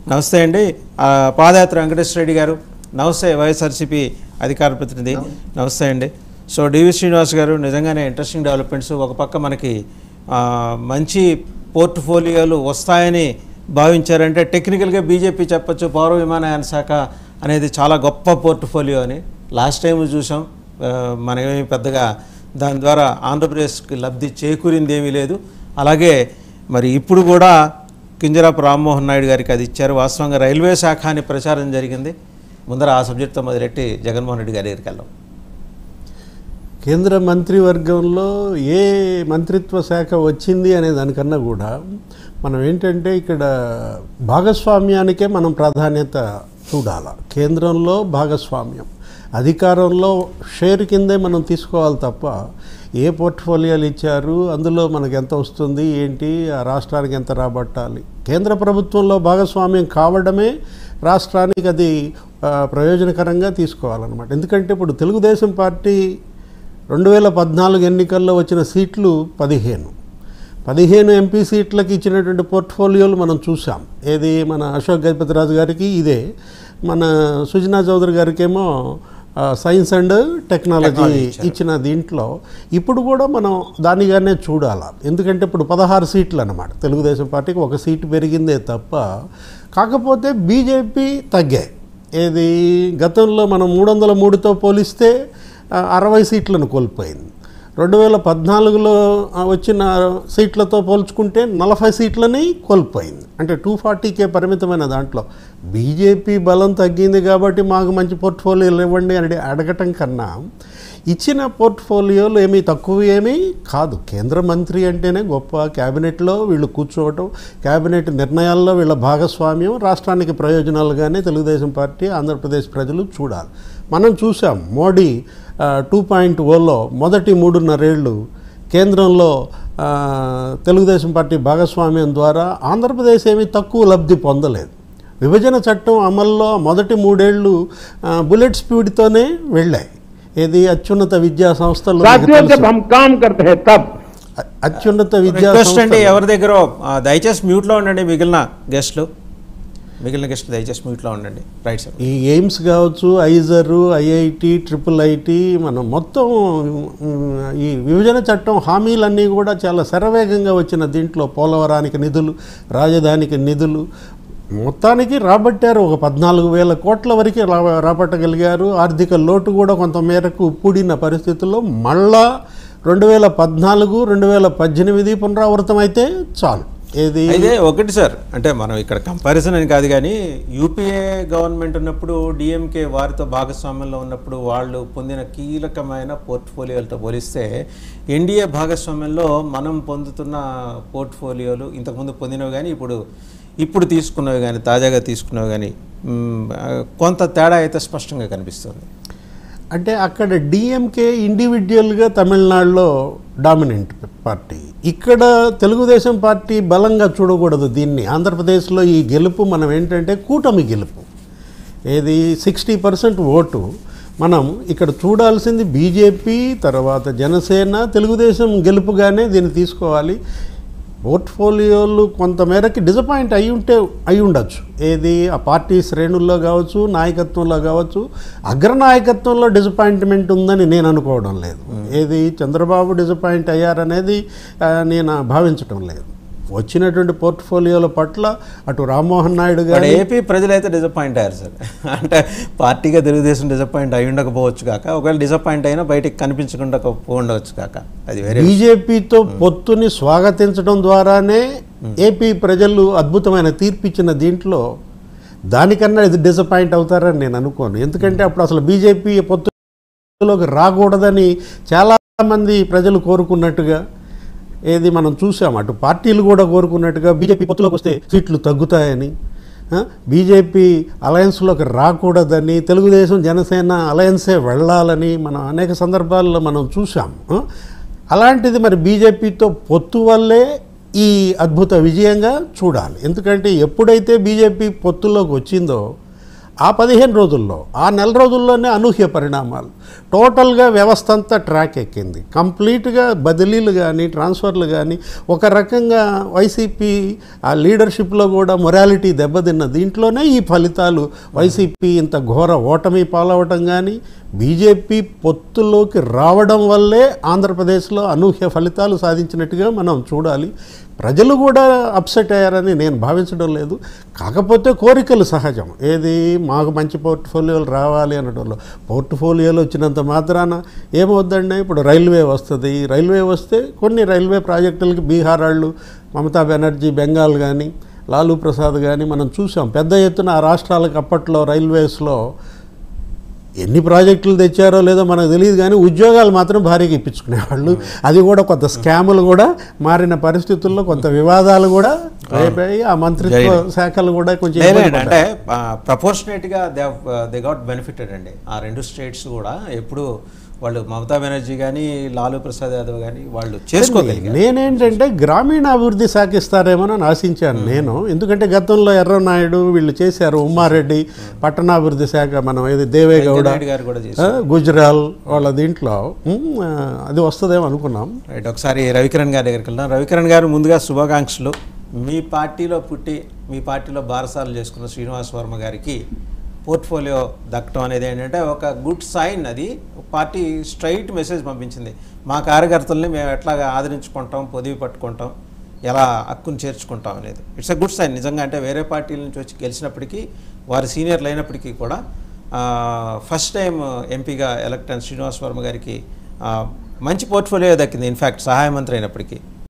నమస్తే అండి ఆ, పాదయాత్ర వెంకటేశ్వర రెడ్డి గారు నమస్తే వైఎస్ఆర్సీపీ అధికార ప్రతినిధి నమస్తే అండి సో డివి శ్రీనివాస్ గారు నిజంగానే ఇంట్రెస్టింగ్ డెవలప్మెంట్స్ ఒక పక్క మనకి ఆ, మంచి పోర్ట్ఫోలియోలు వస్తాయని భావించారంటే టెక్నికల్గా బీజేపీ చెప్పొచ్చు పౌర విమానయాన శాఖ అనేది చాలా గొప్ప పోర్ట్ఫోలియో అని లాస్ట్ టైం చూసాం ఆ, మనమేమి పెద్దగా దాని ద్వారా ఆంధ్రప్రదేశ్కి లబ్ధి చేకూరింది ఏమీ లేదు అలాగే మరి ఇప్పుడు కూడా కింజరాపు రామ్మోహన్ నాయుడు గారికి అది ఇచ్చారు వాస్తవంగా రైల్వే శాఖ అని ప్రచారం జరిగింది ముందర ఆ సబ్జెక్ట్తో మొదలెట్టి జగన్మోహన్ రెడ్డి గారి దగ్గరికి వెళ్దాం కేంద్ర మంత్రివర్గంలో ఏ మంత్రిత్వ శాఖ వచ్చింది అనే దానికన్నా కూడా మనం ఏంటంటే ఇక్కడ భాగస్వామ్యానికే మనం ప్రాధాన్యత చూడాలి కేంద్రంలో భాగస్వామ్యం అధికారంలో షేర్ కిందే మనం తీసుకోవాలి తప్ప ఏ పోర్ట్ఫోలియోలు ఇచ్చారు అందులో మనకు ఎంత వస్తుంది ఏంటి ఆ రాష్ట్రానికి ఎంత రాబట్టాలి కేంద్ర ప్రభుత్వంలో భాగస్వామ్యం కావడమే రాష్ట్రానికి అది ఆ, ప్రయోజనకరంగా తీసుకోవాలన్నమాట ఎందుకంటే ఇప్పుడు తెలుగుదేశం పార్టీ రెండు వేల పద్నాలుగు ఎన్నికల్లో వచ్చిన సీట్లు పదిహేను పదిహేను ఎంపీ సీట్లకి ఇచ్చినటువంటి పోర్ట్ఫోలియోలు మనం చూసాం ఏది మన అశోక్ గజపతిరాజు గారికి ఇదే మన సుజనా చౌదరి గారికేమో ఆ, సైన్స్ అండ్ టెక్నాలజీ ఇచ్చిన దీంట్లో ఇప్పుడు కూడా మనం దానిగానే చూడాలి ఎందుకంటే ఇప్పుడు పదహారు సీట్లు అన్నమాట తెలుగుదేశం పార్టీకి ఒక సీటు పెరిగిందే తప్ప కాకపోతే బీజేపీ తగ్గాయి ఏది గతంలో మనం మూడు వందల మూడుతో పోలిస్తే ఆ, అరవై సీట్లను కోల్పోయింది రెండు వేల పద్నాలుగులో ఆ, వచ్చిన సీట్లతో పోల్చుకుంటే నలభై సీట్లని కోల్పోయింది అంటే టూ ఫార్టీకే పరిమితమైన దాంట్లో బీజేపీ బలం తగ్గింది కాబట్టి మాకు మంచి పోర్ట్ఫోలియోలు ఇవ్వండి అని అడగటం కన్నా ఇచ్చిన పోర్ట్ఫోలియోలు ఏమీ తక్కువ ఏమీ కాదు కేంద్ర మంత్రి అంటేనే గొప్ప క్యాబినెట్లో వీళ్ళు కూర్చోవటం క్యాబినెట్ నిర్ణయాల్లో వీళ్ళ భాగస్వామ్యం రాష్ట్రానికి ప్రయోజనాలుగానే తెలుగుదేశం పార్టీ ఆంధ్రప్రదేశ్ ప్రజలు చూడాలి మనం చూసాం మోడీ టూ పాయింట్ ఓలో మొదటి మూడున్నరేళ్ళు కేంద్రంలో ఆ, తెలుగుదేశం పార్టీ భాగస్వామ్యం ద్వారా ఆంధ్రప్రదేశ్ ఏమీ తక్కువ లబ్ధి పొందలేదు విభజన చట్టం అమల్లో మొదటి మూడేళ్లు ఆ, బుల్లెట్ స్పీడ్తోనే వెళ్ళాయి ఏది అత్యున్నత విద్యా సంస్థలు మనకు साथियों తెలుసు. जब हम काम करते हैं तब అ- అత్యున్నత విద్యా రిక్వెస్ట్ అండి సంస్థలు ఎవరి దగ్గర ఆ, దయచేసి మ్యూట్లో ఉండండి మిగిలిన గెస్ట్లు మిగిలిన గెస్ట్లు దయచేసి మ్యూట్లో ఉండండి రైట్ సార్ ఈ ఎయిమ్స్ కావచ్చు ఐజరు ఐఐటి ట్రిపుల్ ఐటి మనం మొత్తం ఉమ్, ఈ విభజన చట్టం హామీలన్నీ కూడా చాలా శరవేగంగా వచ్చిన దీంట్లో పోలవరానికి నిధులు రాజధానికి నిధులు మొత్తానికి రాబట్టారు ఒక పద్నాలుగు వేల కోట్ల వరకు రా రాబట్టగలిగారు ఆర్థిక లోటు కూడా కొంత మేరకు పూడిన పరిస్థితుల్లో మళ్ళా రెండు వేల పద్నాలుగు రెండు వేల పద్దెనిమిది పునరావృతం అయితే చాలు ఏది అయితే ఒకటి సార్ అంటే మనం ఇక్కడ కంపారిజన్ అని కాదు కానీ యూపీఏ గవర్నమెంట్ ఉన్నప్పుడు డిఎంకే వారితో భాగస్వామ్యంలో ఉన్నప్పుడు వాళ్ళు పొందిన కీలకమైన పోర్ట్ఫోలియోలతో పోలిస్తే ఎన్డీఏ భాగస్వామ్యంలో మనం పొందుతున్న పోర్ట్ఫోలియోలు ఇంతకుముందు పొందినవి కానీ ఇప్పుడు ఇప్పుడు తీసుకున్నవి కానీ తాజాగా తీసుకున్నవి కానీ మ్, ఆ, కొంత తేడా అయితే స్పష్టంగా కనిపిస్తుంది అంటే అక్కడ డిఎంకే ఇండివిజువల్గా తమిళనాడులో డామినెంట్ పార్టీ ఇక్కడ తెలుగుదేశం పార్టీ బలంగా చూడకూడదు దీన్ని ఆంధ్రప్రదేశ్లో ఈ గెలుపు మనం ఏంటంటే కూటమి గెలుపు ఏది సిక్స్టీ పర్సెంట్ ఓటు మనం ఇక్కడ చూడాల్సింది బీజేపీ తర్వాత జనసేన తెలుగుదేశం గెలుపుగానే దీన్ని తీసుకోవాలి పోర్ట్ఫోలియోలు కొంతమేరకి డిసప్పాయింట్ అయి ఉంటే అయి ఉండొచ్చు ఏది ఆ పార్టీ శ్రేణుల్లో కావచ్చు నాయకత్వంలో కావచ్చు అగ్రనాయకత్వంలో డిసప్పాయింట్మెంట్ ఉందని నేను అనుకోవడం లేదు ఏది చంద్రబాబు డిసప్పాయింట్ అయ్యారనేది ఆ, నేను భావించడం లేదు వచ్చినటువంటి పోర్ట్ఫోలియోల పట్ల అటు రామ్మోహన్ నాయుడు ఇక్కడ గారు ఏపీ ప్రజలైతే డిసప్పాయింట్ అయ్యారు సార్ అంటే పార్టీగా తెలుగుదేశం డిసప్పాయింట్ అయి ఉండకపోవచ్చు కాక ఒకవేళ డిసప్పాయింట్ అయినా బయటికి కనిపించకుండా ఉండవచ్చు కాక అది వేరే బీజేపీతో పొత్తుని స్వాగతించడం ద్వారానే ఏపీ ప్రజలు అద్భుతమైన తీర్పిచ్చిన దీంట్లో దానికన్నా ఇది డిసప్పాయింట్ అవుతారని నేను అనుకోను ఎందుకంటే అప్పుడు అసలు బీజేపీ పొత్తులోకి రాకూడదని చాలా మంది ప్రజలు కోరుకున్నట్టుగా ఏది మనం చూసాం అటు పార్టీలు కూడా కోరుకున్నట్టుగా బీజేపీ పొత్తులోకి వస్తే సీట్లు తగ్గుతాయని ఆ, బీజేపీ అలయన్స్లోకి రాకూడదని తెలుగుదేశం జనసేన అలయన్సే వెళ్ళాలని మనం అనేక సందర్భాల్లో మనం చూసాం ఆ? అలాంటిది మరి బీజేపీతో పొత్తు వల్లే ఈ అద్భుత విజయంగా చూడాలి ఎందుకంటే ఎప్పుడైతే బీజేపీ పొత్తులోకి వచ్చిందో ఆ పదిహేను రోజుల్లో ఆ నెల రోజుల్లోనే అనూహ్య పరిణామాలు టోటల్గా వ్యవస్థ అంతా ట్రాక్ ఎక్కింది కంప్లీట్గా బదిలీలు కానీ ట్రాన్స్ఫర్లు కానీ ఒక రకంగా వైసీపీ ఆ లీడర్షిప్లో కూడా మొరాలిటీ దెబ్బతిన్న దీంట్లోనే ఈ ఫలితాలు వైసీపీ ఇంత ఘోర ఓటమి పాలవటం కానీ బీజేపీ పొత్తులోకి రావడం వల్లే ఆంధ్రప్రదేశ్లో అనూహ్య ఫలితాలు సాధించినట్టుగా మనం చూడాలి ప్రజలు కూడా అప్సెట్ అయ్యారని నేను భావించడం లేదు కాకపోతే కోరికలు సహజం ఏది మాకు మంచి పోర్ట్ఫోలియోలు రావాలి అనడంలో పోర్ట్ఫోలియోలు వచ్చినంత మాత్రాన ఏమవుద్దండి ఇప్పుడు రైల్వే వస్తుంది రైల్వే వస్తే కొన్ని రైల్వే ప్రాజెక్టులకి బీహార్ వాళ్ళు మమతా బెనర్జీ బెంగాల్ కానీ లాలూ ప్రసాద్ కానీ మనం చూసాం పెద్ద ఎత్తున ఆ రాష్ట్రాలకు అప్పట్లో రైల్వేస్లో ఎన్ని ప్రాజెక్టులు తెచ్చారో లేదో మనకు తెలియదు కానీ ఉద్యోగాలు మాత్రం భారీగా ఇప్పించుకునేవాళ్ళు అది కూడా కొంత స్కాములు కూడా మారిన పరిస్థితుల్లో కొంత వివాదాలు కూడా రేపాయి ఆ మంత్రిత్వ శాఖలు కూడా కొంచెం ఇబ్బంది లేదండి అంటే ప్రపోర్షనేట్గా దే దే గాట్ బెనిఫిటెడ్ అండి ఆ రెండు స్టేట్స్ కూడా ఎప్పుడు వాళ్ళు మమతా బెనర్జీ కానీ లాలూ ప్రసాద్ యాదవ్ కానీ వాళ్ళు చేసుకోగలిగారు నేనేంటంటే గ్రామీణ అభివృద్ధి శాఖిస్తారేమోనని ఆశించాను నేను ఎందుకంటే గతంలో ఎర్రనాయుడు వీళ్ళు చేశారు ఉమ్మారెడ్డి పట్టణాభివృద్ధి శాఖ మనం ఏది దేవేగౌడ నాయుడు గారు కూడా చేశారు ఆ, గుజరాల్ వాళ్ళ దీంట్లో ఉమ్, ఆ, అది వస్తుందేమో అనుకున్నాం రైట్ ఒకసారి రవికిరణ్ గారి దగ్గరికి వెళ్దాం రవికిరణ్ గారు ముందుగా శుభాకాంక్షలు మీ పార్టీలో పుట్టి మీ పార్టీలో బారసాలు చేసుకున్న శ్రీనివాస్ వర్మ గారికి పోర్ట్ఫోలియో దక్కడం అనేది ఏంటంటే ఒక గుడ్ సైన్ అది పార్టీ స్ట్రైట్ మెసేజ్ పంపించింది మా కార్యకర్తల్ని మేము ఎట్లాగా ఆదరించుకుంటాం పొదివి పట్టుకుంటాం ఎలా హక్కును చేర్చుకుంటాం అనేది ఇట్స్ అ గుడ్ సైన్ నిజంగా అంటే వేరే పార్టీల నుంచి వచ్చి గెలిచినప్పటికీ వారి సీనియర్లు అయినప్పటికీ కూడా ఫస్ట్ టైం ఎంపీగా ఎలక్ట్ అయిన శ్రీనివాస్ వర్మ గారికి ఆ, మంచి పోర్ట్ఫోలియో దక్కింది ఇన్ఫ్యాక్ట్ సహాయ మంత్రి అయినప్పటికీ